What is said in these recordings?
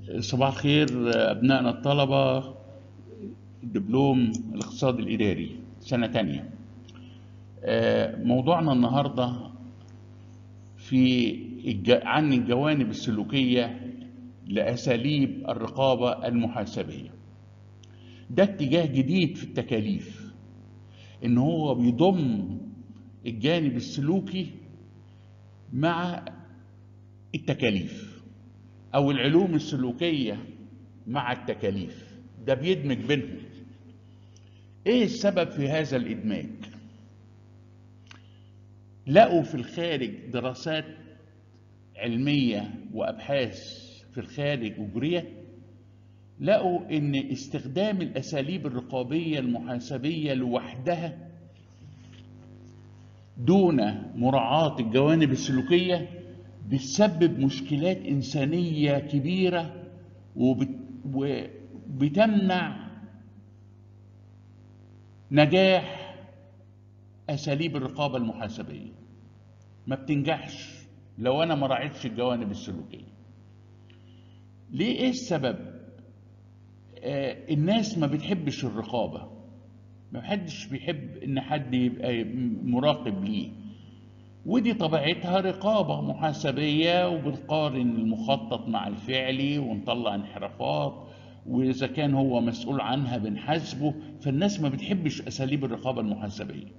صباح الخير أبنائنا الطلبة دبلوم الاقتصاد الإداري سنة تانية آه، موضوعنا النهاردة في الج- عن الجوانب السلوكية لأساليب الرقابة المحاسبية ده اتجاه جديد في التكاليف إن هو بيضم الجانب السلوكي مع التكاليف أو العلوم السلوكية مع التكاليف ده بيدمج بينهم ايه السبب في هذا الادماج لقوا في الخارج دراسات علميه وابحاث في الخارج اجريت لقوا ان استخدام الاساليب الرقابيه المحاسبيه لوحدها دون مراعاه الجوانب السلوكيه بتسبب مشكلات انسانيه كبيره وبت- وبتمنع نجاح اساليب الرقابه المحاسبيه ما بتنجحش لو انا ما راعيتش الجوانب السلوكيه ليه ايه السبب آه الناس ما بتحبش الرقابه ما حدش بيحب ان حد يبقى مراقب ليه ودي طبيعتها رقابة محاسبية وبنقارن المخطط مع الفعلي ونطلع انحرافات وإذا كان هو مسؤول عنها بنحاسبه فالناس ما بتحبش أساليب الرقابة المحاسبية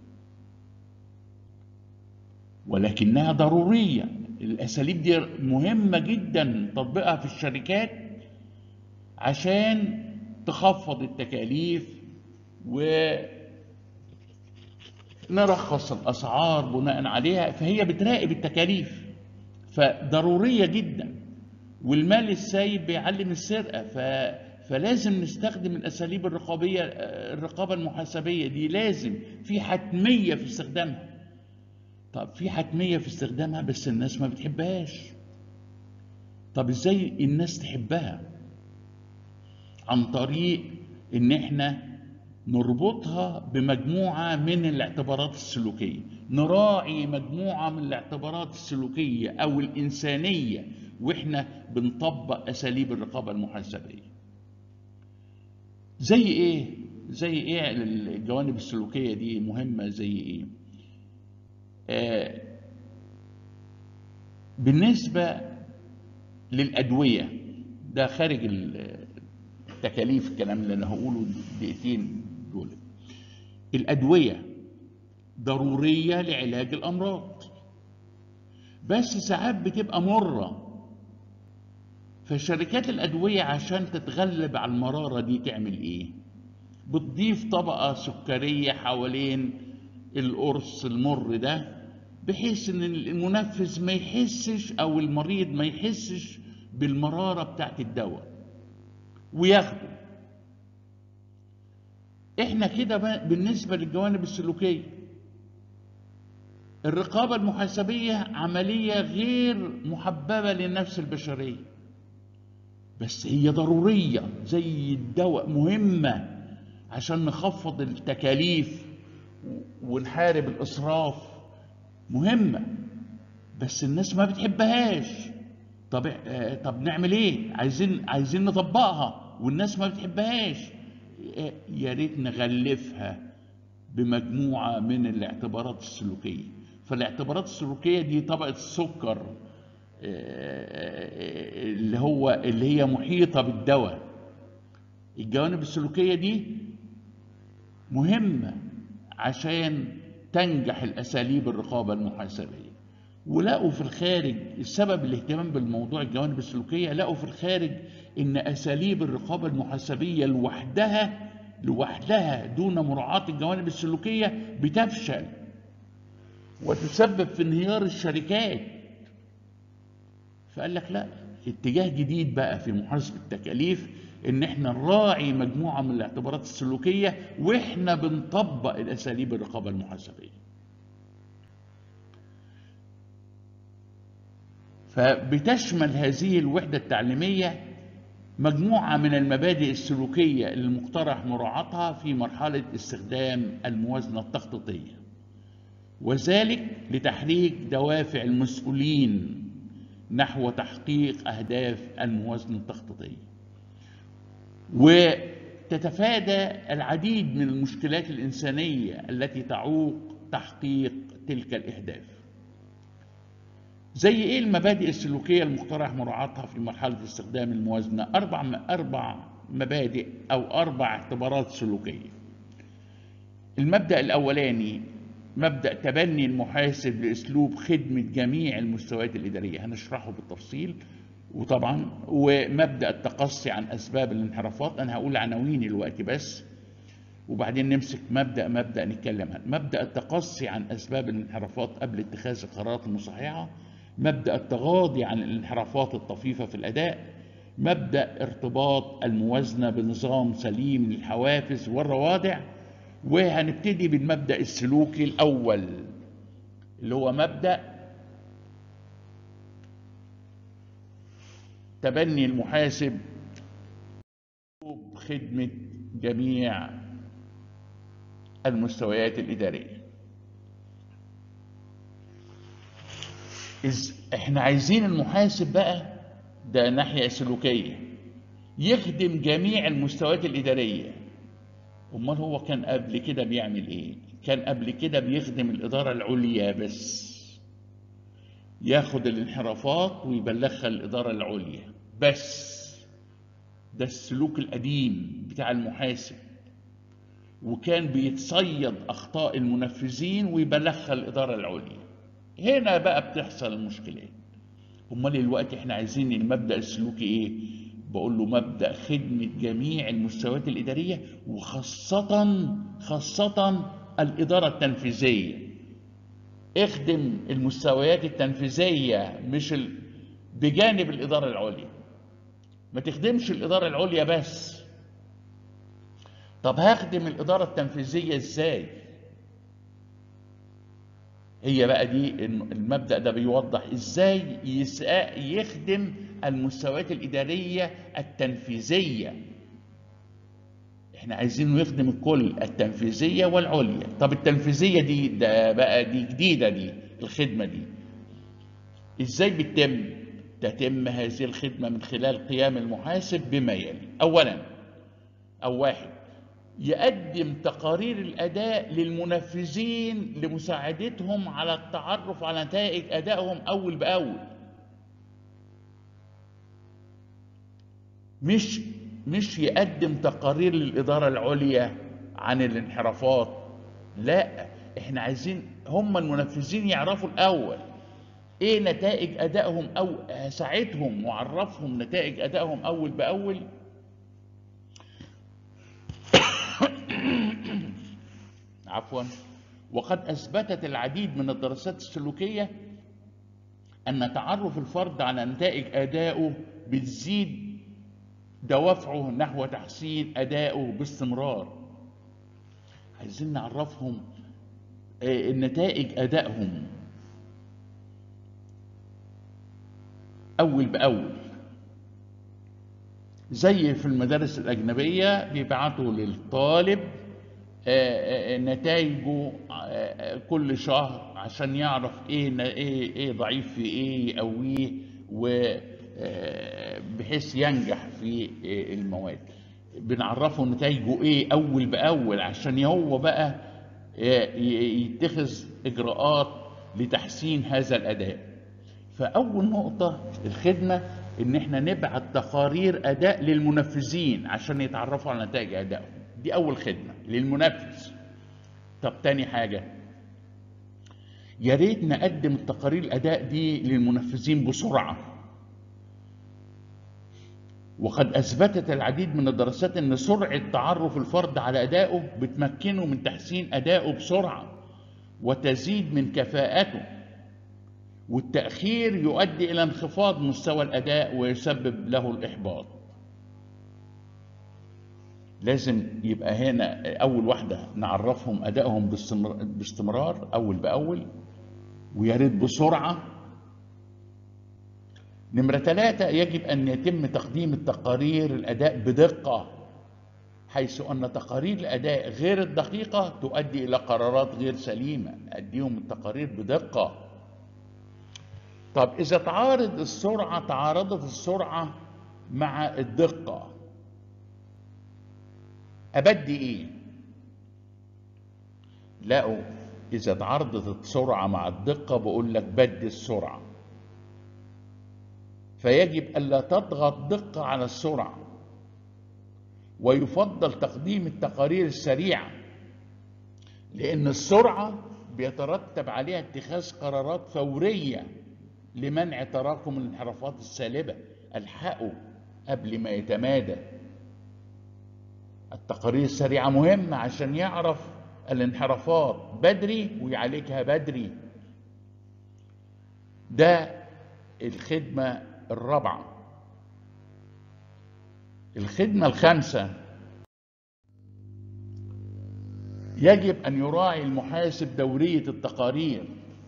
ولكنها ضرورية الأساليب دي مهمة جدا تطبيقها في الشركات عشان تخفض التكاليف و نرخص الاسعار بناء عليها فهي بتراقب التكاليف فضروريه جدا والمال السايب بيعلم السرقه ف... فلازم نستخدم الاساليب الرقابيه الرقابه المحاسبيه دي لازم في حتميه في استخدامها طب في حتميه في استخدامها بس الناس ما بتحبهاش طب ازاي الناس تحبها عن طريق ان احنا نربطها بمجموعة من الاعتبارات السلوكية نراعي مجموعة من الاعتبارات السلوكية أو الإنسانية وإحنا بنطبق أساليب الرقابة المحاسبية زي إيه؟ زي إيه الجوانب السلوكية دي مهمة زي إيه؟ آه بالنسبة للأدوية ده خارج التكاليف الكلام اللي أنا هقوله دقيقتين دول الأدوية ضرورية لعلاج الأمراض بس ساعات بتبقى مرة فشركات الأدوية عشان تتغلب على المرارة دي تعمل إيه؟ بتضيف طبقة سكرية حوالين القرص المر ده بحيث إن المنفذ ما يحسش أو المريض ما يحسش بالمرارة بتاعت الدواء وياخده احنا كده بقى بالنسبه للجوانب السلوكيه الرقابه المحاسبيه عمليه غير محببه للنفس البشريه بس هي ضروريه زي الدواء مهمه عشان نخفض التكاليف ونحارب الاسراف مهمه بس الناس ما بتحبهاش طب آه، طب نعمل ايه عايزين عايزين نطبقها والناس ما بتحبهاش يا ريت نغلفها بمجموعة من الاعتبارات السلوكية فالاعتبارات السلوكية دي طبقة السكر اللي هو اللي هي محيطة بالدواء الجوانب السلوكية دي مهمة عشان تنجح الأساليب الرقابة المحاسبية ولقوا في الخارج السبب الاهتمام بالموضوع الجوانب السلوكية لقوا في الخارج ان اساليب الرقابة المحاسبية لوحدها لوحدها دون مراعاة الجوانب السلوكية بتفشل وتسبب في انهيار الشركات فقال لك لا اتجاه جديد بقى في محاسبة التكاليف ان احنا نراعي مجموعة من الاعتبارات السلوكية واحنا بنطبق الاساليب الرقابة المحاسبية فبتشمل هذه الوحدة التعليمية مجموعة من المبادئ السلوكية المقترح مراعاتها في مرحلة استخدام الموازنة التخطيطية وذلك لتحريك دوافع المسؤولين نحو تحقيق أهداف الموازنة التخطيطية وتتفادى العديد من المشكلات الإنسانية التي تعوق تحقيق تلك الأهداف زي ايه المبادئ السلوكيه المقترح مراعاتها في مرحله استخدام الموازنه اربع اربع مبادئ او اربع اعتبارات سلوكيه المبدا الاولاني مبدا تبني المحاسب لاسلوب خدمه جميع المستويات الاداريه هنشرحه بالتفصيل وطبعا ومبدا التقصي عن اسباب الانحرافات انا هقول عناوين الوقت بس وبعدين نمسك مبدا مبدا نتكلم عنه مبدا التقصي عن اسباب الانحرافات قبل اتخاذ القرارات المصححه مبدا التغاضي عن الانحرافات الطفيفه في الاداء مبدا ارتباط الموازنه بنظام سليم للحوافز والروادع وهنبتدي بالمبدا السلوكي الاول اللي هو مبدا تبني المحاسب خدمه جميع المستويات الاداريه إز احنا عايزين المحاسب بقى ده ناحيه سلوكيه يخدم جميع المستويات الاداريه امال هو كان قبل كده بيعمل ايه كان قبل كده بيخدم الاداره العليا بس ياخد الانحرافات ويبلغها الاداره العليا بس ده السلوك القديم بتاع المحاسب وكان بيتصيد اخطاء المنفذين ويبلغها الاداره العليا هنا بقى بتحصل المشكلات امال الوقت احنا عايزين المبدا السلوكي ايه بقول له مبدا خدمه جميع المستويات الاداريه وخاصه خاصه الاداره التنفيذيه اخدم المستويات التنفيذيه مش ال... بجانب الاداره العليا ما تخدمش الاداره العليا بس طب هخدم الاداره التنفيذيه ازاي هي بقى دي المبدا ده بيوضح ازاي يخدم المستويات الاداريه التنفيذيه احنا عايزينه يخدم الكل التنفيذيه والعليا طب التنفيذيه دي ده بقى دي جديده دي الخدمه دي ازاي بتتم تتم هذه الخدمه من خلال قيام المحاسب بما يلي اولا او واحد يقدم تقارير الاداء للمنفذين لمساعدتهم على التعرف على نتائج ادائهم اول باول مش مش يقدم تقارير للاداره العليا عن الانحرافات لا احنا عايزين هم المنفذين يعرفوا الاول ايه نتائج ادائهم او ساعدهم وعرفهم نتائج ادائهم اول باول عفوا وقد اثبتت العديد من الدراسات السلوكيه ان تعرف الفرد على نتائج ادائه بتزيد دوافعه نحو تحسين ادائه باستمرار عايزين نعرفهم نتائج ادائهم اول باول زي في المدارس الاجنبيه بيبعتوا للطالب نتائجه كل شهر عشان يعرف ايه ايه ايه ضعيف في ايه يقويه بحيث ينجح في المواد بنعرفه نتائجه ايه اول باول عشان هو بقى يتخذ اجراءات لتحسين هذا الاداء فاول نقطه الخدمه ان احنا نبعت تقارير اداء للمنفذين عشان يتعرفوا على نتائج ادائهم دي اول خدمه للمنفذ طب تاني حاجه يا ريت نقدم التقارير الاداء دي للمنفذين بسرعه وقد اثبتت العديد من الدراسات ان سرعه تعرف الفرد على ادائه بتمكنه من تحسين ادائه بسرعه وتزيد من كفاءته والتاخير يؤدي الى انخفاض مستوى الاداء ويسبب له الاحباط لازم يبقى هنا اول واحده نعرفهم ادائهم باستمرار اول باول ويا ريت بسرعه نمرة ثلاثة يجب أن يتم تقديم التقارير الأداء بدقة حيث أن تقارير الأداء غير الدقيقة تؤدي إلى قرارات غير سليمة أديهم التقارير بدقة طب إذا تعارض السرعة تعارضت السرعة مع الدقة أبدي إيه؟ لقوا إذا تعارضت السرعة مع الدقة بقول لك بدي السرعة فيجب ألا تضغط دقة على السرعة ويفضل تقديم التقارير السريعة لأن السرعة بيترتب عليها اتخاذ قرارات فورية لمنع تراكم الانحرافات السالبة الحقه قبل ما يتمادى التقارير السريعة مهمة عشان يعرف الانحرافات بدري ويعالجها بدري ده الخدمة الرابعة الخدمة الخامسة يجب أن يراعي المحاسب دورية التقارير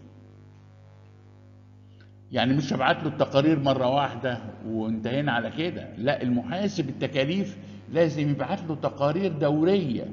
يعني مش هبعت له التقارير مرة واحدة وانتهينا على كده لا المحاسب التكاليف لازم يبعت له تقارير دورية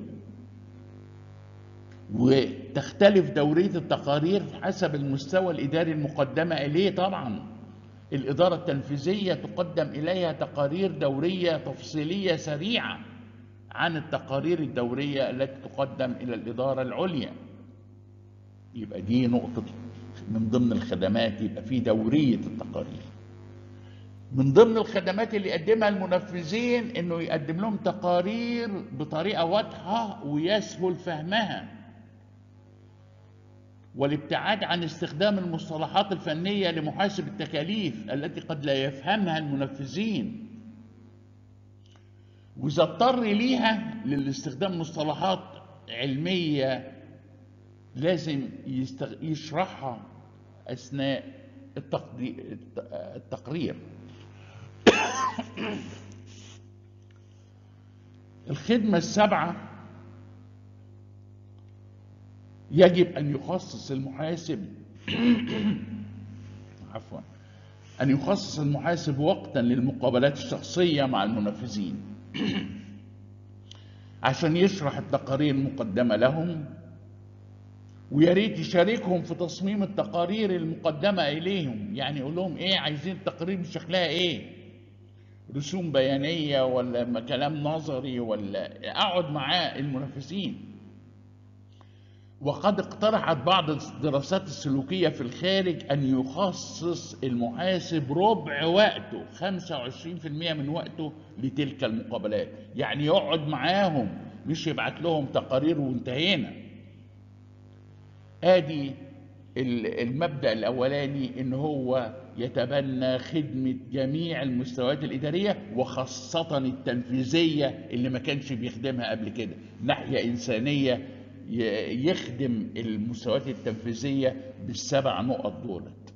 وتختلف دورية التقارير حسب المستوى الإداري المقدمة إليه طبعا الإدارة التنفيذية تقدم إليها تقارير دورية تفصيلية سريعة عن التقارير الدورية التي تقدم إلى الإدارة العليا يبقى دي نقطة من ضمن الخدمات يبقى في دورية التقارير من ضمن الخدمات اللي يقدمها المنفذين انه يقدم لهم تقارير بطريقة واضحة ويسهل فهمها والابتعاد عن استخدام المصطلحات الفنية لمحاسب التكاليف التي قد لا يفهمها المنفذين وإذا اضطر ليها للاستخدام مصطلحات علمية لازم يستغ... يشرحها أثناء التقدي... التقرير الخدمة السبعة يجب أن يخصص المحاسب عفوا أن يخصص المحاسب وقتا للمقابلات الشخصية مع المنفذين عشان يشرح التقارير المقدمة لهم ويا ريت يشاركهم في تصميم التقارير المقدمة إليهم يعني يقول لهم إيه عايزين التقارير شكلها إيه رسوم بيانية ولا كلام نظري ولا أقعد معاه المنافسين وقد اقترحت بعض الدراسات السلوكية في الخارج أن يخصص المحاسب ربع وقته 25% من وقته لتلك المقابلات يعني يقعد معاهم مش يبعت لهم تقارير وانتهينا ادي المبدا الاولاني ان هو يتبنى خدمه جميع المستويات الاداريه وخاصه التنفيذيه اللي ما كانش بيخدمها قبل كده ناحيه انسانيه يخدم المستويات التنفيذيه بالسبع نقط دولت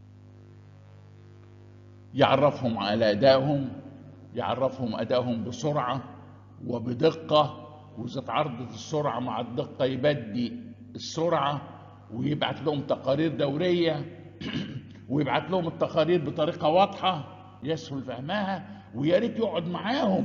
يعرفهم على ادائهم يعرفهم ادائهم بسرعه وبدقه واذا تعرضت السرعه مع الدقه يبدي السرعه ويبعت لهم تقارير دوريه ويبعت لهم التقارير بطريقه واضحه يسهل فهمها ويا ريت يقعد معاهم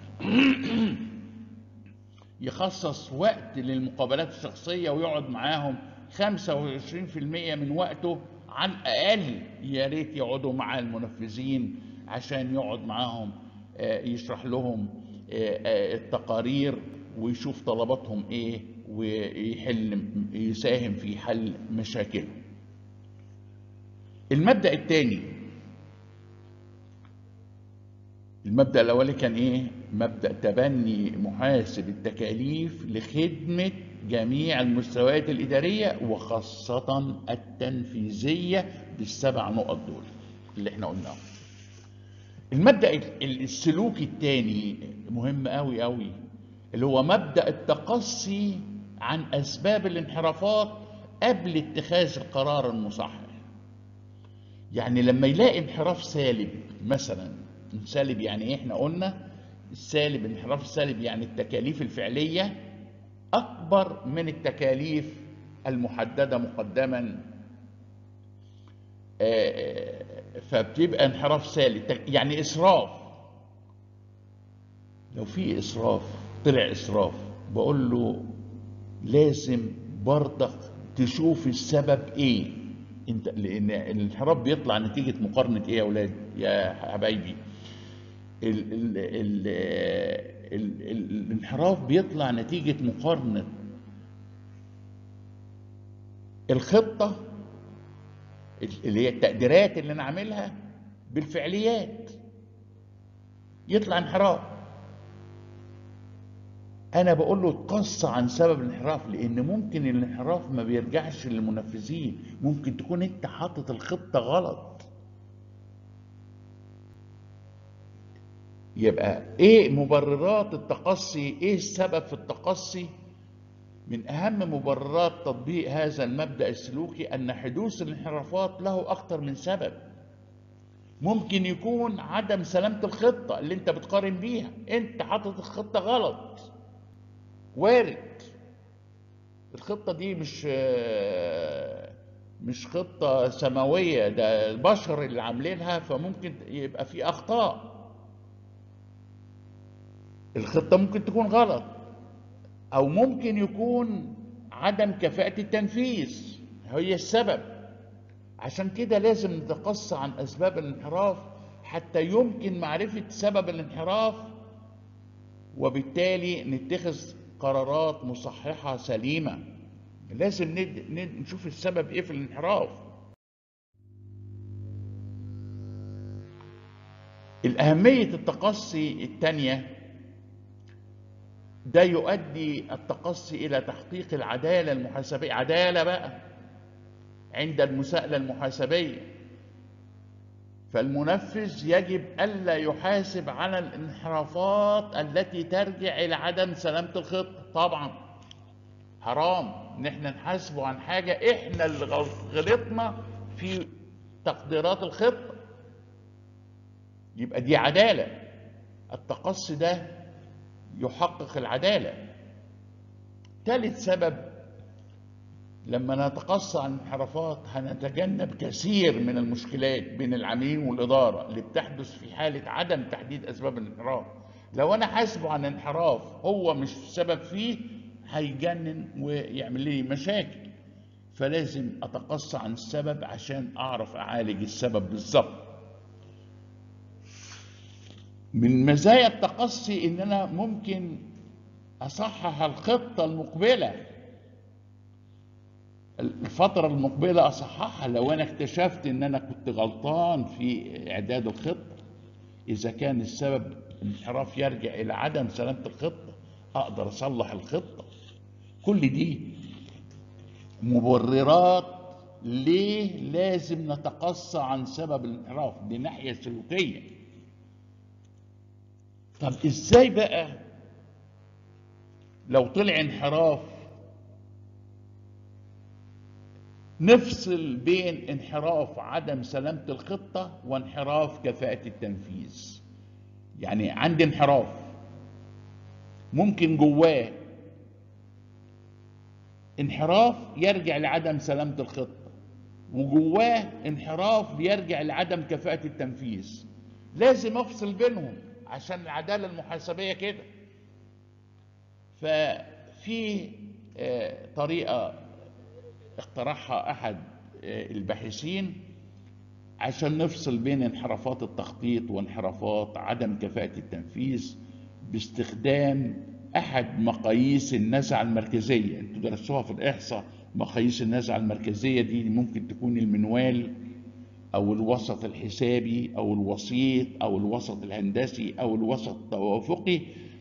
يخصص وقت للمقابلات الشخصيه ويقعد معاهم 25% من وقته على الاقل يا ريت يقعدوا مع المنفذين عشان يقعد معاهم يشرح لهم التقارير ويشوف طلباتهم ايه ويحل يساهم في حل مشاكلهم المبدا الثاني المبدا الاولي كان ايه مبدا تبني محاسب التكاليف لخدمه جميع المستويات الاداريه وخاصه التنفيذيه بالسبع نقط دول اللي احنا قلناهم المبدا السلوكي الثاني مهم قوي قوي اللي هو مبدا التقصي عن اسباب الانحرافات قبل اتخاذ القرار المصحح يعني لما يلاقي انحراف سالب مثلا سالب يعني ايه احنا قلنا السالب الانحراف السالب يعني التكاليف الفعليه اكبر من التكاليف المحدده مقدما فبتبقى انحراف سالب يعني اسراف لو في اسراف طلع اسراف بقول له لازم برضك تشوف السبب ايه انت لان الانحراف بيطلع نتيجه مقارنه ايه يا اولاد يا حبايبي ال ال ال ال ال الانحراف بيطلع نتيجه مقارنه الخطه اللي هي التقديرات اللي انا عاملها بالفعليات يطلع انحراف انا بقول له تقص عن سبب الانحراف لان ممكن الانحراف ما بيرجعش للمنفذين ممكن تكون انت حاطط الخطه غلط يبقى ايه مبررات التقصي ايه السبب في التقصي من اهم مبررات تطبيق هذا المبدا السلوكي ان حدوث الانحرافات له اكثر من سبب ممكن يكون عدم سلامه الخطه اللي انت بتقارن بيها انت حاطط الخطه غلط وارد الخطه دي مش مش خطه سماويه ده البشر اللي عاملينها فممكن يبقى في اخطاء الخطه ممكن تكون غلط او ممكن يكون عدم كفاءه التنفيذ هي السبب عشان كده لازم نتقص عن اسباب الانحراف حتى يمكن معرفه سبب الانحراف وبالتالي نتخذ قرارات مصححه سليمه لازم ند... ند... نشوف السبب ايه في الانحراف الأهمية التقصي الثانية ده يؤدي التقصي إلى تحقيق العدالة المحاسبية عدالة بقى عند المساءلة المحاسبية فالمنفذ يجب ألا يحاسب على الانحرافات التي ترجع إلى عدم سلامة الخطة طبعا حرام إن احنا نحاسبه عن حاجة احنا اللي غلطنا في تقديرات الخطة يبقى دي عدالة التقصي ده يحقق العدالة ثالث سبب لما نتقصى عن الانحرافات هنتجنب كثير من المشكلات بين العاملين والإدارة اللي بتحدث في حالة عدم تحديد أسباب الانحراف لو أنا حاسبه عن انحراف هو مش سبب فيه هيجنن ويعمل لي مشاكل فلازم أتقصى عن السبب عشان أعرف أعالج السبب بالظبط من مزايا التقصي ان انا ممكن اصحح الخطه المقبله الفتره المقبله اصححها لو انا اكتشفت ان انا كنت غلطان في اعداد الخطه اذا كان السبب الانحراف يرجع الى عدم سلامه الخطه اقدر اصلح الخطه كل دي مبررات ليه لازم نتقصى عن سبب الانحراف دي ناحيه سلوكيه طب ازاي بقى لو طلع انحراف نفصل بين انحراف عدم سلامة الخطة وانحراف كفاءة التنفيذ يعني عندي انحراف ممكن جواه انحراف يرجع لعدم سلامة الخطة وجواه انحراف بيرجع لعدم كفاءة التنفيذ لازم افصل بينهم عشان العدالة المحاسبية كده ففي طريقة اقترحها أحد الباحثين عشان نفصل بين انحرافات التخطيط وانحرافات عدم كفاءة التنفيذ باستخدام أحد مقاييس النزعة المركزية انتوا درستوها في الإحصاء مقاييس النزعة المركزية دي ممكن تكون المنوال او الوسط الحسابي او الوسيط او الوسط الهندسي او الوسط التوافقي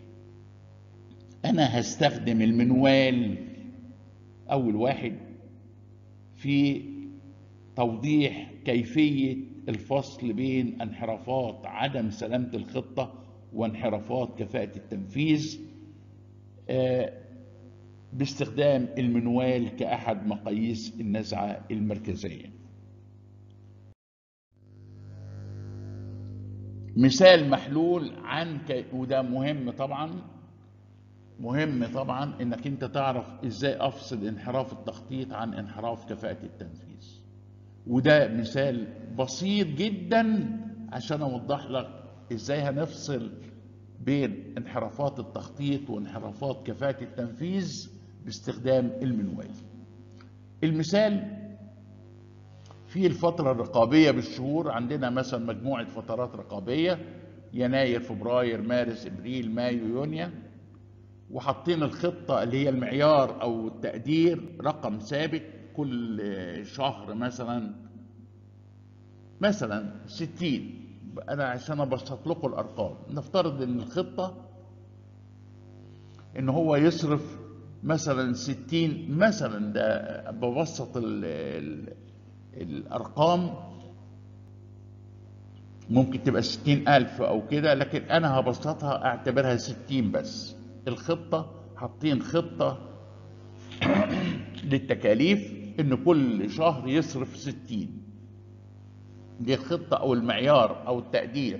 انا هستخدم المنوال اول واحد في توضيح كيفيه الفصل بين انحرافات عدم سلامه الخطه وانحرافات كفاءه التنفيذ باستخدام المنوال كاحد مقاييس النزعه المركزيه مثال محلول عن ك... وده مهم طبعا مهم طبعا انك انت تعرف ازاي افصل انحراف التخطيط عن انحراف كفاءة التنفيذ وده مثال بسيط جدا عشان اوضح لك ازاي هنفصل بين انحرافات التخطيط وانحرافات كفاءة التنفيذ باستخدام المنوال المثال في الفترة الرقابية بالشهور عندنا مثلا مجموعة فترات رقابية يناير فبراير مارس ابريل مايو يونيو وحاطين الخطة اللي هي المعيار او التقدير رقم ثابت كل شهر مثلا مثلا 60 انا عشان ابسط لكم الارقام نفترض ان الخطة ان هو يصرف مثلا 60 مثلا ده ببسط ال ال الارقام ممكن تبقى 60 ألف أو كده لكن أنا هبسطها أعتبرها 60 بس الخطة حاطين خطة للتكاليف إن كل شهر يصرف 60 دي الخطة أو المعيار أو التقدير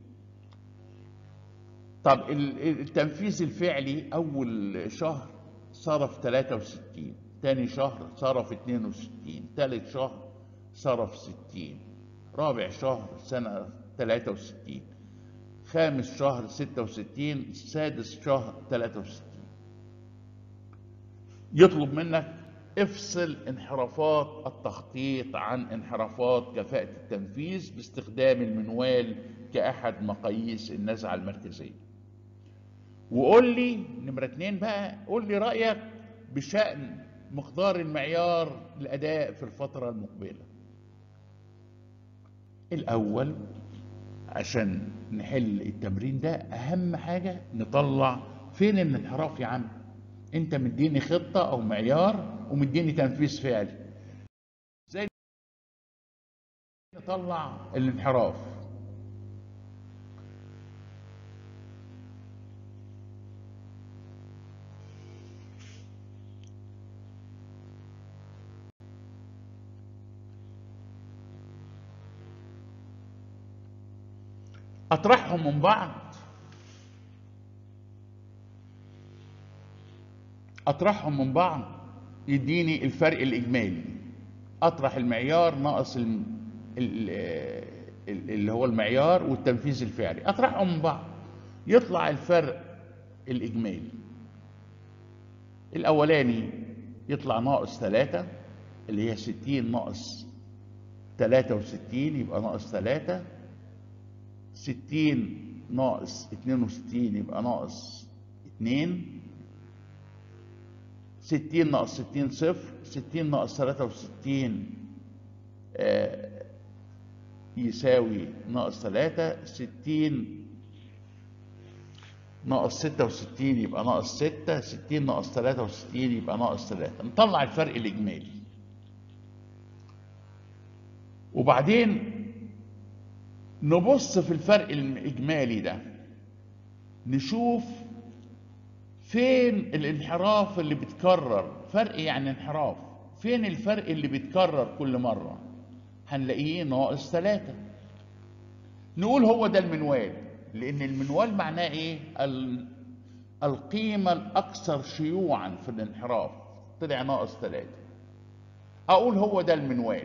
طب التنفيذ الفعلي أول شهر صرف 63 تاني شهر صرف 62 تالت شهر صرف 60 رابع شهر سنة 63 خامس شهر 66 سادس شهر 63 يطلب منك افصل انحرافات التخطيط عن انحرافات كفاءة التنفيذ باستخدام المنوال كأحد مقاييس النزعة المركزية وقول لي نمرة اتنين بقى قول لي رأيك بشأن مقدار المعيار الأداء في الفترة المقبلة الأول عشان نحل التمرين ده أهم حاجة نطلع فين الانحراف يا عم أنت مديني خطة أو معيار ومديني تنفيذ فعلي زي نطلع الانحراف اطرحهم من بعض اطرحهم من بعض يديني الفرق الاجمالي اطرح المعيار ناقص ال- ال- اللي هو المعيار والتنفيذ الفعلي اطرحهم من بعض يطلع الفرق الاجمالي الاولاني يطلع ناقص 3 اللي هي 60 ناقص 63 يبقى ناقص 3 60 ناقص 62 يبقى ناقص 2 60 ناقص 60 صفر 60 ناقص 63 آه، يساوي ناقص 3 60 ناقص 66 يبقى ناقص 6 60 ناقص 63 يبقى ناقص 3 نطلع الفرق الإجمالي وبعدين نبص في الفرق الإجمالي ده نشوف فين الانحراف اللي بيتكرر فرق يعني انحراف فين الفرق اللي بيتكرر كل مرة هنلاقيه ناقص ثلاثة نقول هو ده المنوال لأن المنوال معناه إيه ال- القيمة الأكثر شيوعا في الانحراف طلع ناقص ثلاثة أقول هو ده المنوال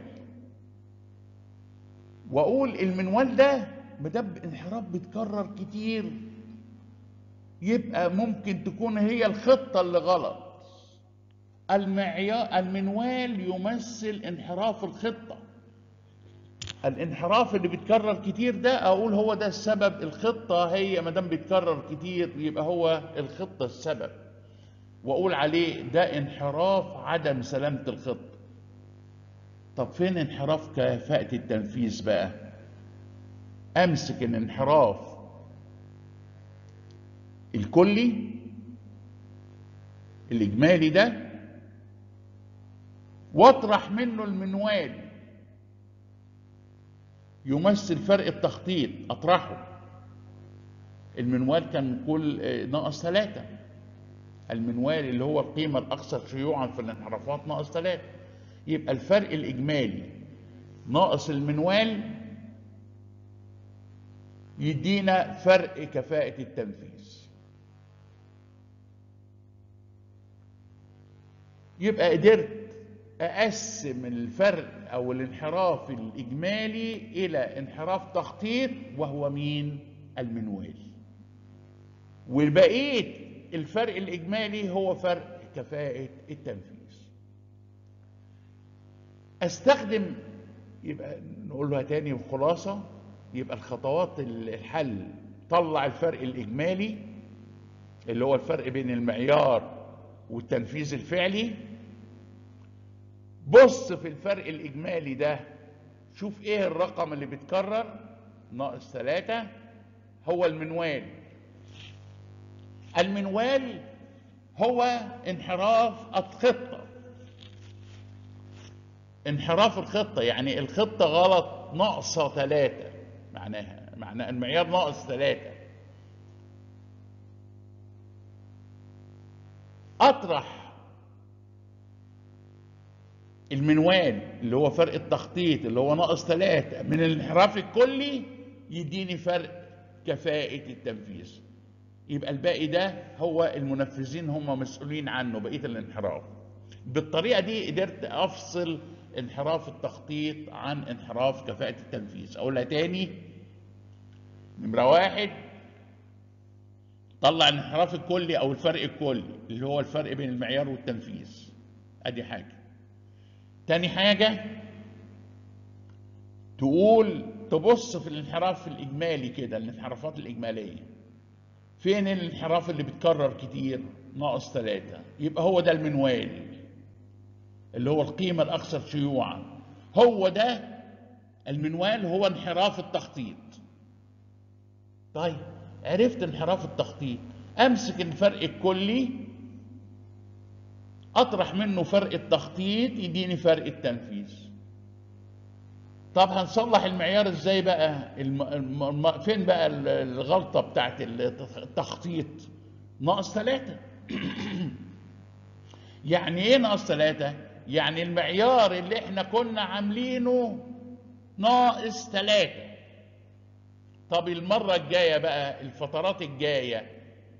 واقول المنوال ده مدام انحراف بيتكرر كتير يبقى ممكن تكون هي الخطة اللي غلط المعيار المنوال يمثل انحراف الخطة الانحراف اللي بيتكرر كتير ده اقول هو ده السبب الخطة هي مدام بيتكرر كتير يبقى هو الخطة السبب واقول عليه ده انحراف عدم سلامة الخطة طب فين انحراف كفاءة التنفيذ بقى امسك الانحراف الكلي الاجمالي ده واطرح منه المنوال يمثل فرق التخطيط اطرحه المنوال كان كل آه، ناقص ثلاثة المنوال اللي هو القيمة الأكثر شيوعا في الانحرافات ناقص ثلاثة يبقى الفرق الإجمالي ناقص المنوال يدينا فرق كفاءة التنفيذ يبقى قدرت أقسم الفرق أو الانحراف الإجمالي إلى انحراف تخطيط وهو مين؟ المنوال وبقيت الفرق الإجمالي هو فرق كفاءة التنفيذ استخدم يبقى نقولها تاني بخلاصة يبقى الخطوات الحل طلع الفرق الإجمالي اللي هو الفرق بين المعيار والتنفيذ الفعلي بص في الفرق الإجمالي ده شوف ايه الرقم اللي بيتكرر ناقص ثلاثة هو المنوال المنوال هو انحراف الخطة انحراف الخطة يعني الخطة غلط ناقصة ثلاثة معناها معناها المعيار ناقص ثلاثة أطرح المنوال اللي هو فرق التخطيط اللي هو ناقص ثلاثة من الانحراف الكلي يديني فرق كفاءة التنفيذ يبقى الباقي ده هو المنفذين هم مسؤولين عنه بقية الانحراف بالطريقة دي قدرت أفصل انحراف التخطيط عن انحراف كفاءة التنفيذ أقولها تاني نمرة واحد طلع الانحراف الكلي أو الفرق الكلي اللي هو الفرق بين المعيار والتنفيذ أدي حاجة تاني حاجة تقول تبص في الانحراف الإجمالي كده الانحرافات الإجمالية فين الانحراف اللي بيتكرر كتير ناقص ثلاثة يبقى هو ده المنوال اللي هو القيمة الأكثر شيوعا هو ده المنوال هو انحراف التخطيط طيب عرفت انحراف التخطيط أمسك الفرق الكلي أطرح منه فرق التخطيط يديني فرق التنفيذ طب هنصلح المعيار ازاي بقى الم... الم... فين بقى الغلطة بتاعت التخطيط ناقص ثلاثة يعني ايه ناقص ثلاثة يعني المعيار اللي احنا كنا عاملينه ناقص ثلاثة طب المرة الجاية بقى الفترات الجاية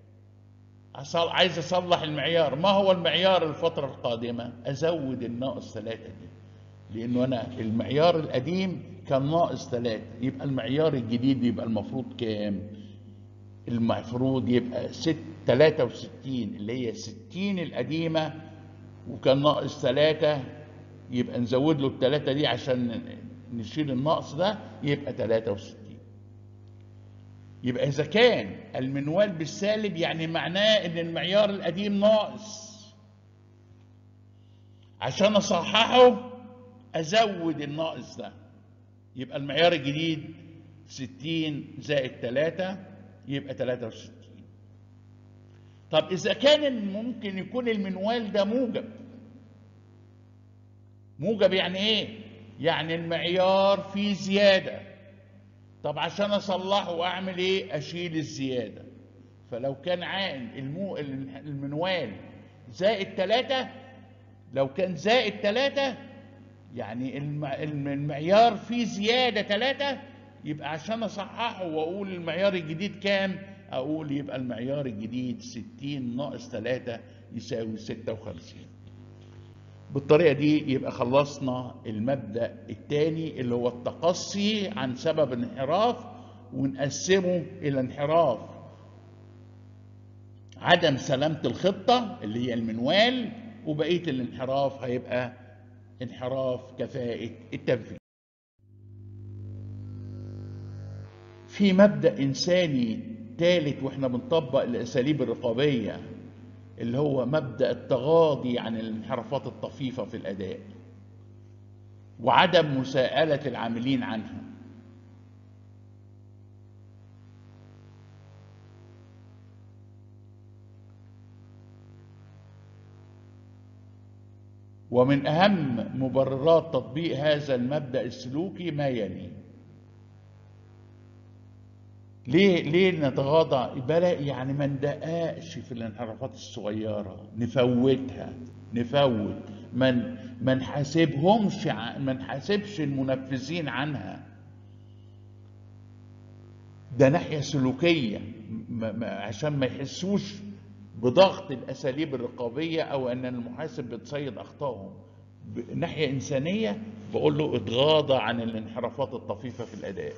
عايز اصلح المعيار ما هو المعيار الفترة القادمة ازود الناقص ثلاثة دي لانه انا المعيار القديم كان ناقص ثلاثة يبقى المعيار الجديد يبقى المفروض كام المفروض يبقى ست 63 اللي هي 60 القديمة وكان ناقص ثلاثة يبقى نزود له الثلاثة دي عشان نشيل النقص ده يبقى 63 يبقى إذا كان المنوال بالسالب يعني معناه إن المعيار القديم ناقص عشان أصححه أزود الناقص ده يبقى المعيار الجديد 60 زائد 3 يبقى 63 طب إذا كان ممكن يكون المنوال ده موجب موجب يعني إيه؟ يعني المعيار فيه زيادة طب عشان أصلحه وأعمل إيه؟ أشيل الزيادة فلو كان عائن المو... المنوال زائد 3 لو كان زائد 3 يعني المعيار فيه زيادة 3 يبقى عشان أصححه وأقول المعيار الجديد كام؟ أقول يبقى المعيار الجديد 60 ناقص 3 يساوي 56 بالطريقة دي يبقى خلصنا المبدأ الثاني اللي هو التقصي عن سبب انحراف ونقسمه إلى انحراف عدم سلامة الخطة اللي هي المنوال وبقية الانحراف هيبقى انحراف كفاءة التنفيذ في مبدأ إنساني ثالث واحنا بنطبق الأساليب الرقابية اللي هو مبدأ التغاضي عن الانحرافات الطفيفة في الأداء وعدم مساءلة العاملين عنها ومن أهم مبررات تطبيق هذا المبدأ السلوكي ما يلي ليه ليه نتغاضى بلا يعني ما ندققش في الانحرافات الصغيره نفوتها نفوت من ما نحاسبهمش ما نحاسبش المنفذين عنها ده ناحيه سلوكيه ما ما عشان ما يحسوش بضغط الاساليب الرقابيه او ان المحاسب بتصيد اخطائهم ناحيه انسانيه بقول له اتغاضى عن الانحرافات الطفيفه في الاداء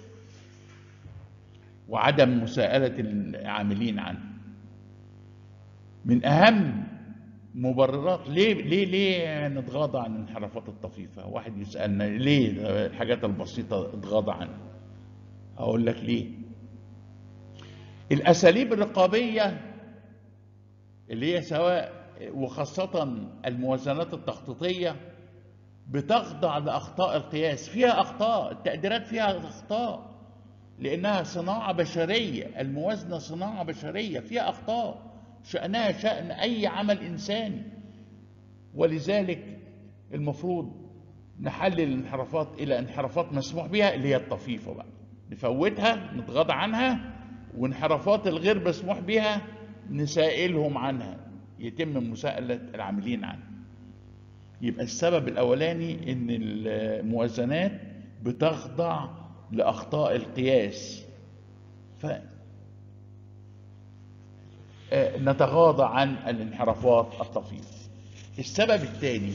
وعدم مساءلة العاملين عنه من أهم مبررات ليه ليه ليه نتغاضى عن الانحرافات الطفيفة واحد يسألنا ليه الحاجات البسيطة اتغاضى عنها أقول لك ليه الأساليب الرقابية اللي هي سواء وخاصة الموازنات التخطيطية بتخضع لأخطاء القياس فيها أخطاء التقديرات فيها أخطاء لأنها صناعة بشرية الموازنة صناعة بشرية فيها أخطاء شأنها شأن أي عمل إنساني ولذلك المفروض نحلل الانحرافات إلى انحرافات مسموح بها اللي هي الطفيفة بقى نفوتها نتغاضى عنها وانحرافات الغير مسموح بها نسائلهم عنها يتم مساءلة العاملين عنها يبقى السبب الأولاني إن الموازنات بتخضع لأخطاء القياس ف نتغاضى عن الانحرافات الطفيفة السبب الثاني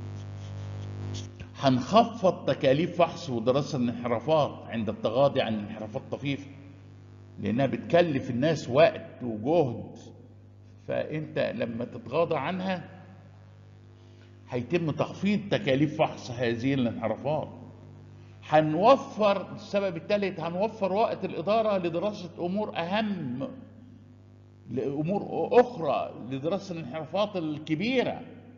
هنخفض تكاليف فحص ودراسة الانحرافات عند التغاضي عن الانحرافات الطفيفة لأنها بتكلف الناس وقت وجهد فأنت لما تتغاضى عنها هيتم تخفيض تكاليف فحص هذه الانحرافات هنوفر السبب الثالث هنوفر وقت الإدارة لدراسة أمور أهم لأمور أخرى لدراسة الانحرافات الكبيرة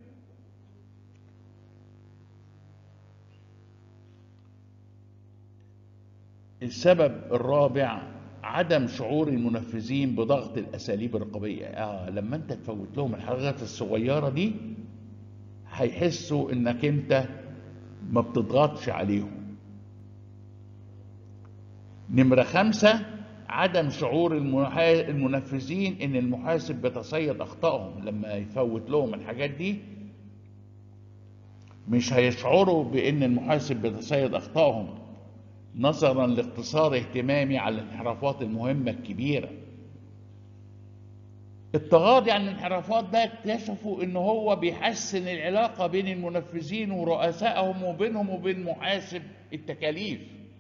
السبب الرابع عدم شعور المنفذين بضغط الأساليب الرقابية آه لما أنت تفوت لهم الحاجات الصغيرة دي هيحسوا إنك أنت ما بتضغطش عليهم نمرة خمسة عدم شعور المنفذين ان المحاسب بيتصيد اخطائهم لما يفوت لهم الحاجات دي مش هيشعروا بان المحاسب بيتصيد اخطائهم نظرا لاقتصار اهتمامي على الانحرافات المهمه الكبيره التغاضي عن الانحرافات ده اكتشفوا ان هو بيحسن العلاقه بين المنفذين ورؤسائهم وبينهم وبين محاسب التكاليف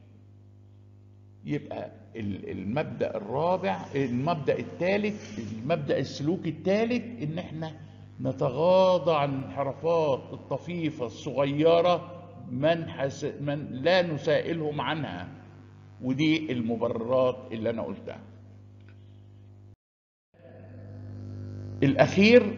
يبقى المبدا الرابع المبدا الثالث المبدا السلوكي الثالث ان احنا نتغاضى عن الانحرافات الطفيفه الصغيره من, حس... من لا نسائلهم عنها ودي المبررات اللي انا قلتها الاخير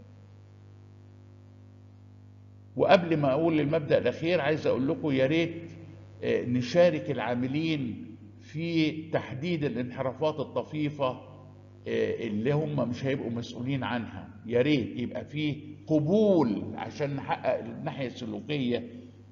وقبل ما اقول المبدا الاخير عايز اقول لكم يا ريت نشارك العاملين في تحديد الانحرافات الطفيفة اللي هم مش هيبقوا مسؤولين عنها يا ريت يبقى في قبول عشان نحقق الناحية السلوكية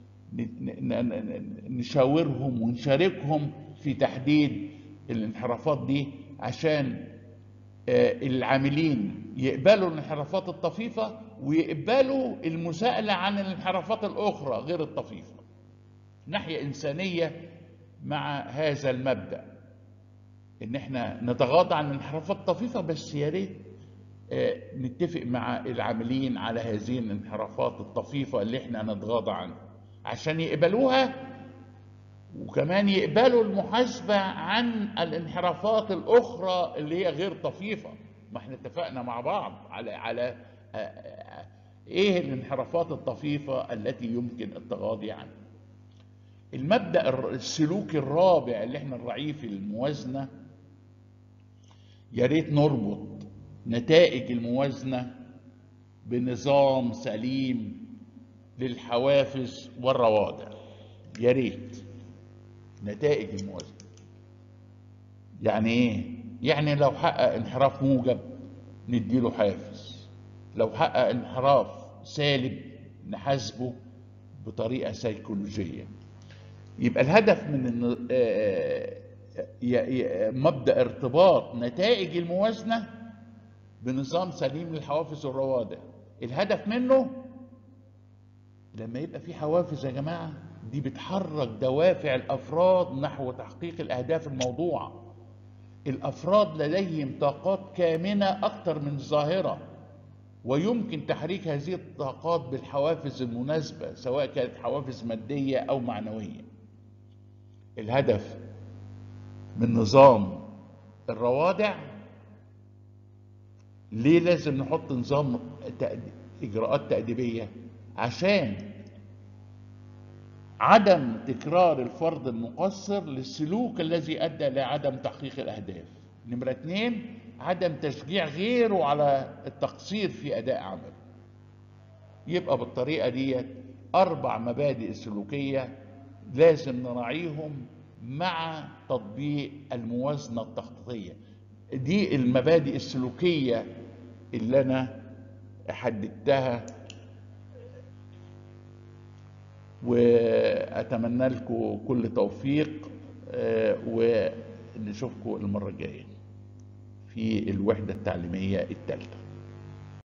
نشاورهم ونشاركهم في تحديد الانحرافات دي عشان العاملين يقبلوا الانحرافات الطفيفة ويقبلوا المساءلة عن الانحرافات الأخرى غير الطفيفة ناحية إنسانية مع هذا المبدا ان احنا نتغاضى عن الانحرافات الطفيفه بس يا ريت نتفق مع العاملين على هذه الانحرافات الطفيفه اللي احنا نتغاضى عنها عشان يقبلوها وكمان يقبلوا المحاسبه عن الانحرافات الاخرى اللي هي غير طفيفه ما احنا اتفقنا مع بعض على على ايه الانحرافات الطفيفه التي يمكن التغاضي عنها المبدا السلوكي الرابع اللي احنا نراعيه في الموازنه يا ريت نربط نتائج الموازنه بنظام سليم للحوافز والروادع يا ريت نتائج الموازنه يعني ايه يعني لو حقق انحراف موجب نديله حافز لو حقق انحراف سالب نحاسبه بطريقه سيكولوجيه يبقى الهدف من مبدا ارتباط نتائج الموازنه بنظام سليم للحوافز والروادع الهدف منه لما يبقى في حوافز يا جماعه دي بتحرك دوافع الافراد نحو تحقيق الاهداف الموضوعه الافراد لديهم طاقات كامنه اكثر من الظاهره ويمكن تحريك هذه الطاقات بالحوافز المناسبه سواء كانت حوافز ماديه او معنويه الهدف من نظام الروادع ليه لازم نحط نظام تأد- اجراءات تأديبية عشان عدم تكرار الفرد المقصر للسلوك الذي ادى لعدم تحقيق الاهداف نمرة اتنين عدم تشجيع غيره على التقصير في اداء عمله يبقى بالطريقة ديت اربع مبادئ سلوكية لازم نراعيهم مع تطبيق الموازنة التخطيطية دي المبادئ السلوكية اللي انا حددتها واتمنى لكم كل توفيق آه، ونشوفكم المره الجايه في الوحده التعليميه الثالثه